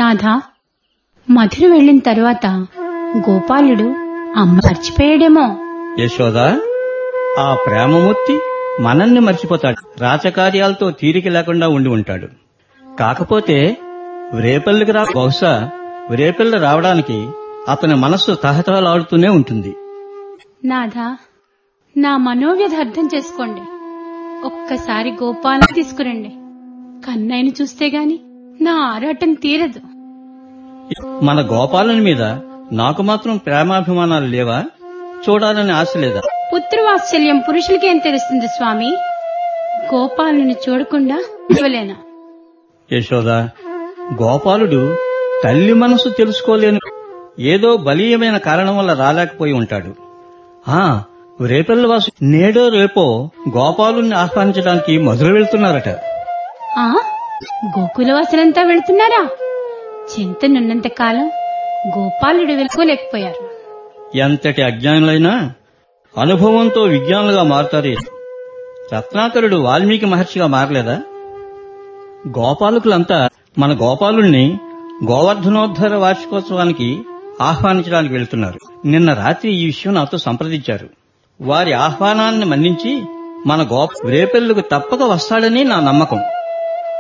నాథా మధుర వెళ్ళిన తరువాత గోపాలుడు అమ్మ మర్చిపోయాడేమో యశోద ఆ ప్రేమమూర్తి మనల్ని మర్చిపోతాడు రాచకార్యాలతో తీరిక లేకుండా ఉండి ఉంటాడు కాకపోతే రేపల్లికి రా బహుశా రేపల్లి రావడానికి అతని మనస్సు తహతహలాడుతూనే ఉంటుంది నాథా నా మనోవ్యధ అర్థం చేసుకోండి ఒక్కసారి గోపాలను తీసుకురండి కన్నయ్యను చూస్తే గాని నా ఆరాటం తీరదు మన గోపాలుని మీద నాకు మాత్రం ప్రేమాభిమానాలు లేవా చూడాలని ఆశ లేదా పుత్రవాత్సల్యం పురుషులకేం తెలుస్తుంది స్వామి గోపాలను చూడకుండా ఇవ్వలేనా యశోద గోపాలుడు తల్లి మనసు తెలుసుకోలేని ఏదో బలీయమైన కారణం వల్ల రాలేకపోయి ఉంటాడు ఆ రేపెల్ల వాసు నేడో రేపో గోపాలుని ఆహ్వానించడానికి మధుర వెళ్తున్నారట ఆ గోకులవాసులంతా వెళుతున్నారా చింతనున్నంత కాలం గోపాలుడు వెళ్ళుకోలేకపోయారు ఎంతటి అజ్ఞానులైనా అనుభవంతో విజ్ఞానులుగా మారుతారే రత్నాకరుడు వాల్మీకి మహర్షిగా మారలేదా గోపాలకులంతా మన గోపాలుణ్ణి గోవర్ధనోద్ధర వార్షికోత్సవానికి ఆహ్వానించడానికి వెళ్తున్నారు నిన్న రాత్రి ఈ విషయం నాతో సంప్రదించారు వారి ఆహ్వానాన్ని మన్నించి మన గోప రేపెల్లుకు తప్పక వస్తాడని నా నమ్మకం